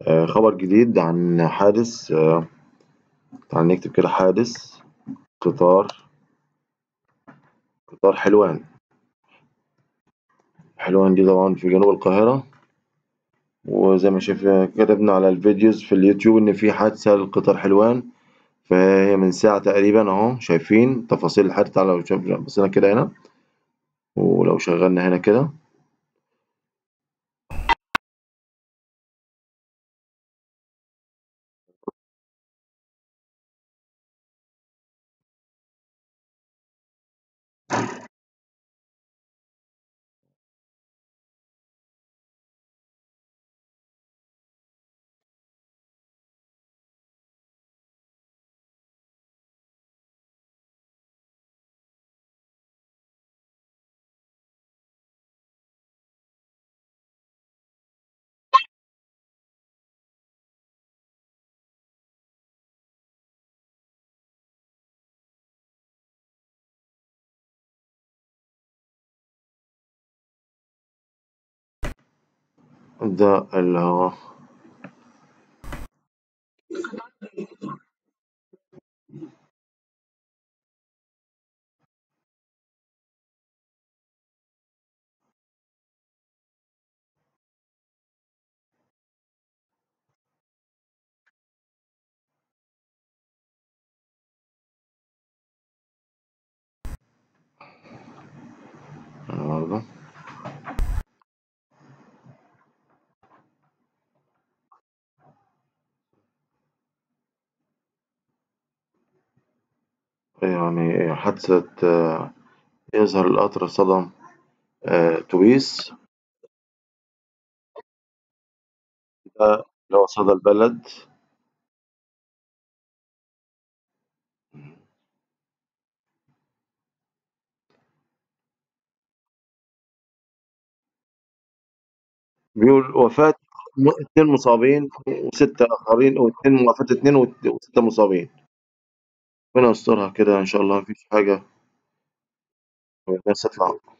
آه، خبر جديد عن حادث آه، تعال نكتب كده حادث قطار قطار حلوان حلوان دي طبعا في جنوب القاهرة وزي ما شايف كتبنا على الفيديوز في اليوتيوب إن في حادثة لقطار حلوان فهي من ساعة تقريبا أهو شايفين تفاصيل الحادثة تعالى لو شوف- بصينا كده هنا ولو شغلنا هنا كده ده اللي هو النهاردة يعني حادثة آه، يظهر القطر صدم آه، أتوبيس ده اللي هو صدى البلد بيقول وفاة م- اتنين مصابين وستة آخرين واتنين وفاة اتنين وت- وستة مصابين ربنا يسترها كده إن شاء الله مفيش حاجة والناس تطلع